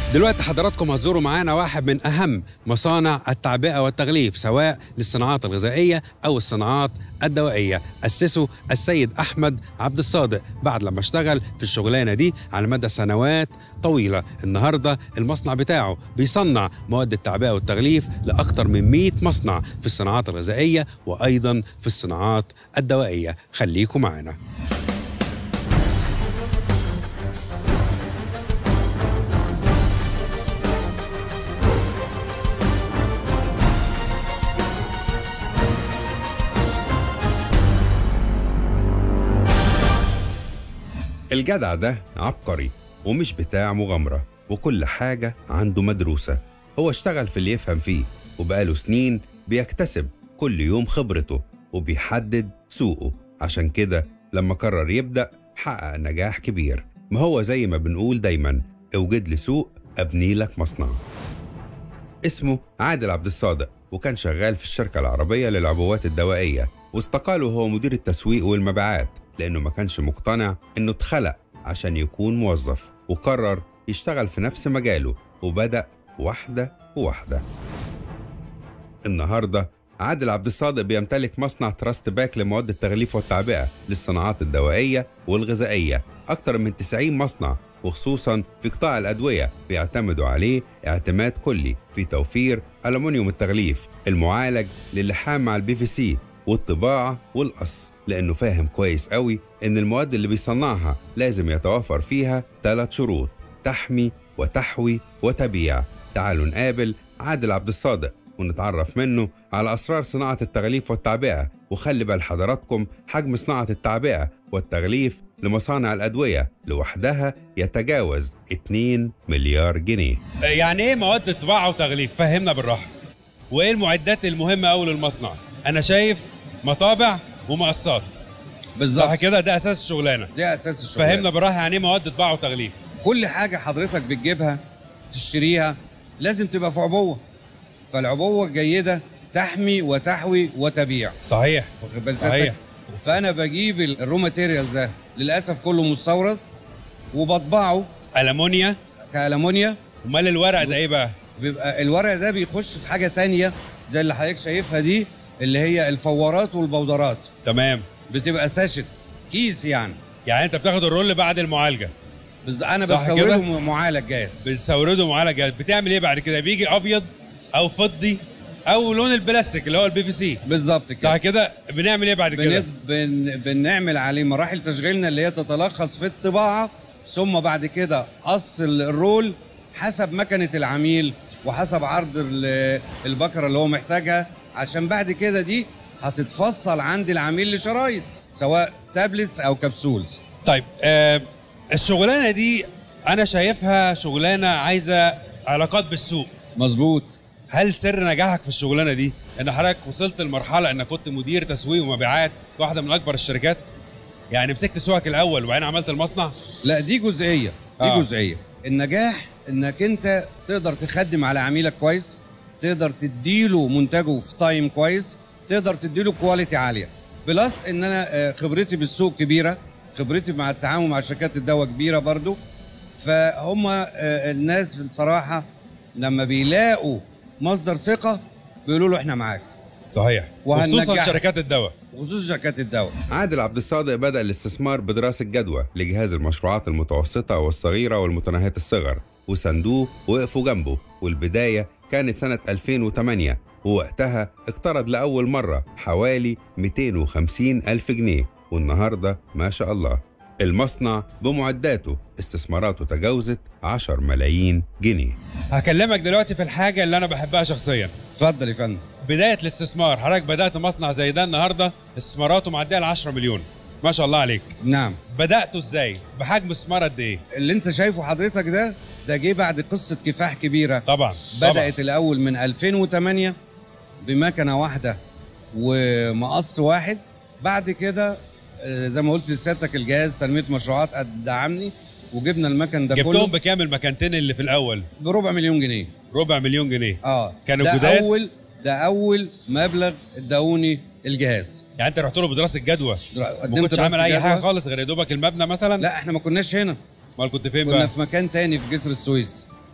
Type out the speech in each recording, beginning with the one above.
دلوقتي حضراتكم هتزوروا معانا واحد من أهم مصانع التعبئة والتغليف سواء للصناعات الغذائية أو الصناعات الدوائية أسسه السيد أحمد عبد الصادق بعد لما اشتغل في الشغلانة دي على مدى سنوات طويلة النهاردة المصنع بتاعه بيصنع مواد التعبئة والتغليف لأكثر من 100 مصنع في الصناعات الغذائية وأيضا في الصناعات الدوائية خليكم معانا الجدع ده عبقري ومش بتاع مغامرة وكل حاجة عنده مدروسة هو اشتغل في اللي يفهم فيه وبقاله سنين بيكتسب كل يوم خبرته وبيحدد سوقه عشان كده لما قرر يبدأ حقق نجاح كبير ما هو زي ما بنقول دايما اوجد لي سوق ابني لك مصنع اسمه عادل عبد الصادق وكان شغال في الشركة العربية للعبوات الدوائية واستقال وهو مدير التسويق والمبيعات لأنه ما كانش مقتنع إنه اتخلق عشان يكون موظف وقرر يشتغل في نفس مجاله وبدأ واحدة واحدة النهاردة عادل عبد الصادق بيمتلك مصنع تراست باك لمواد التغليف والتعبئة للصناعات الدوائية والغذائية أكثر من 90 مصنع وخصوصا في قطاع الأدوية بيعتمدوا عليه اعتماد كلي في توفير ألمنيوم التغليف المعالج للحام مع البي في سي والطباعة والقص لأنه فاهم كويس قوي إن المواد اللي بيصنعها لازم يتوفر فيها ثلاث شروط تحمي وتحوي وتبيع تعالوا نقابل عادل عبد الصادق ونتعرف منه على أسرار صناعة التغليف والتعبئة وخلي بال حضراتكم حجم صناعة التعبئة والتغليف لمصانع الأدوية لوحدها يتجاوز 2 مليار جنيه يعني ايه مواد طباعه وتغليف فهمنا بالراحه وايه المعدات المهمه قوي للمصنع انا شايف مطابع ومقصات بالظبط صح كده ده اساس الشغلانه دي اساس الشغل فهمنا بالراحه يعني ايه مواد طباعه وتغليف كل حاجه حضرتك بتجيبها تشتريها لازم تبقى في عبوه فالعبوه الجيده تحمي وتحوي وتبيع صحيح واخد بال صحيح. سيادتك فانا بجيب ال- الرو ماتيريال ده للاسف كله مستورد وبطبعه المونيا كالمونيا امال الورق ده ايه بقى بيبقى الورق ده بيخش في حاجه تانية زي اللي حضرتك شايفها دي اللي هي الفورات والبودرات تمام بتبقى ساشت كيس يعني يعني انت بتاخد الرول بعد المعالجه بس انا صح بستورده كده؟ م- معالج جاهز بتستورده معالج جاهز. بتعمل ايه بعد كده بيجي ابيض او فضي او لون البلاستيك اللي هو البي في سي بالظبط كده صح كده بنعمل ايه بعد كده بن... بن... بنعمل عليه مراحل تشغيلنا اللي هي تتلخص في الطباعه ثم بعد كده قص ال- الرول حسب مكنه العميل وحسب عرض ال- البكره اللي هو محتاجها عشان بعد كده دي هتتفصل عند العميل لشرايط سواء تابلتس او كبسولز طيب آه الشغلانه دي انا شايفها شغلانه عايزه علاقات بالسوق مظبوط هل سر نجاحك في الشغلانه دي ان حضرتك وصلت لمرحله انك كنت مدير تسويق ومبيعات في واحده من اكبر الشركات يعني مسكت سوقك الاول وبعدين عملت المصنع لا دي جزئيه دي آه. آه. جزئيه النجاح انك انت تقدر تخدم على عميلك كويس تقدر تديله منتجه في تايم كويس تقدر تديله كواليتي عاليه بلس ان انا آه، خبرتي بالسوق كبيره خبرتي مع التعامل مع شركات الدواء كبيره برضو فهم آه، الناس بصراحه لما بيلاقوا مصدر ثقه بيقولوا له احنا معاك صحيح وهننجحك. وخصوصا شركات الدواء خصوصا شركات الدواء عادل عبد الصادق بدأ الاستثمار بدراسة جدوى لجهاز المشروعات المتوسطة والصغيرة والمتناهية الصغر وساندوه وقفوا جنبه والبداية كانت سنة 2008 ووقتها اقترض لأول مرة حوالي 250 ألف جنيه والنهاردة ما شاء الله المصنع بمعداته استثماراته تجاوزت 10 ملايين جنيه هكلمك دلوقتي في الحاجه اللي انا بحبها شخصيا اتفضل يا فندم بدايه الاستثمار حضرتك بدات مصنع زي ده النهارده استثماراته معديه ل 10 مليون ما شاء الله عليك نعم بداته ازاي بحجم استثمار قد ايه اللي انت شايفه حضرتك ده ده جه بعد قصه كفاح كبيره طبعا بدات الاول من 2008 بمكنه واحده ومقص واحد بعد كده آه، زي ما قلت لسيادتك الجهاز تنميه مشروعات دعمني وجبنا المكن ده جبتهم كله بكام المكانتين اللي في الاول بربع مليون جنيه ربع مليون جنيه اه كانوا ده جداد؟ اول ده اول مبلغ اداوني الجهاز يعني انت رحت له بدراسه جدوى ما قدمت كنتش دراسة عامل اي حاجه جدوى. خالص غير يا دوبك المبنى مثلا لا احنا ما كناش هنا امال كنت فين كنا بقى في مكان تاني في جسر السويس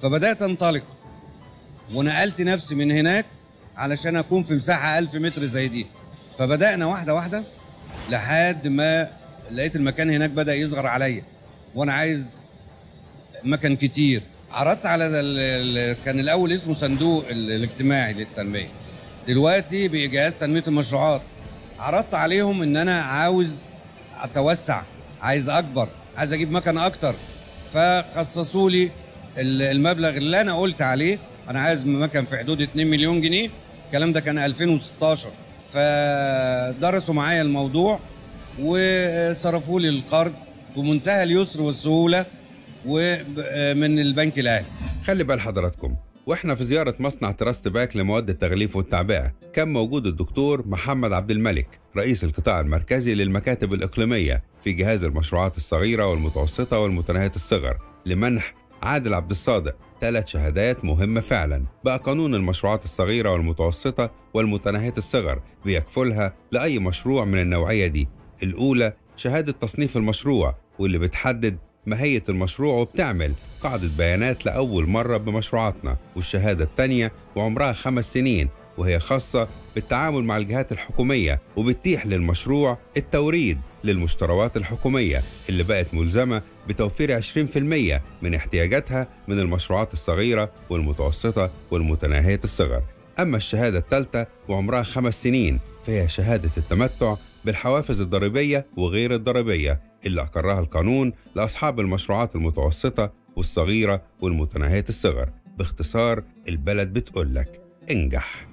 فبدات انطلق ونقلت نفسي من هناك علشان اكون في مساحه 1000 متر زي دي فبدانا واحده واحده لحد ما لقيت المكان هناك بدا يصغر عليا وانا عايز مكان كتير عرضت على ال- ال- كان الاول اسمه صندوق ال- الاجتماعي للتنميه دلوقتي بجهاز تنميه المشروعات عرضت عليهم ان انا عاوز اتوسع عايز اكبر عايز اجيب مكان اكتر فخصصوا لي ال- المبلغ اللي انا قلت عليه انا عايز مكان في حدود 2 مليون جنيه الكلام ده كان 2016 فدرسوا معايا الموضوع وصرفوا لي القرض بمنتهى اليسر والسهوله ومن البنك الاهلي خلي بال حضراتكم واحنا في زيارة مصنع تراست باك لمواد التغليف والتعبئة كان موجود الدكتور محمد عبد الملك رئيس القطاع المركزي للمكاتب الإقليمية في جهاز المشروعات الصغيرة والمتوسطة والمتناهية الصغر لمنح عادل عبد الصادق ثلاث شهادات مهمة فعلا بقى قانون المشروعات الصغيرة والمتوسطة والمتناهية الصغر بيكفلها لأي مشروع من النوعية دي الأولى شهادة تصنيف المشروع واللي بتحدد ماهية المشروع وبتعمل قاعدة بيانات لأول مرة بمشروعاتنا والشهادة التانية وعمرها خمس سنين وهي خاصة بالتعامل مع الجهات الحكومية وبتتيح للمشروع التوريد للمشتروات الحكومية اللي بقت ملزمة بتوفير 20% من احتياجاتها من المشروعات الصغيرة والمتوسطة والمتناهية الصغر أما الشهادة الثالثة وعمرها خمس سنين فهي شهادة التمتع بالحوافز الضريبية وغير الضريبية اللي أقرها القانون لأصحاب المشروعات المتوسطة والصغيرة والمتناهية الصغر باختصار البلد بتقولك انجح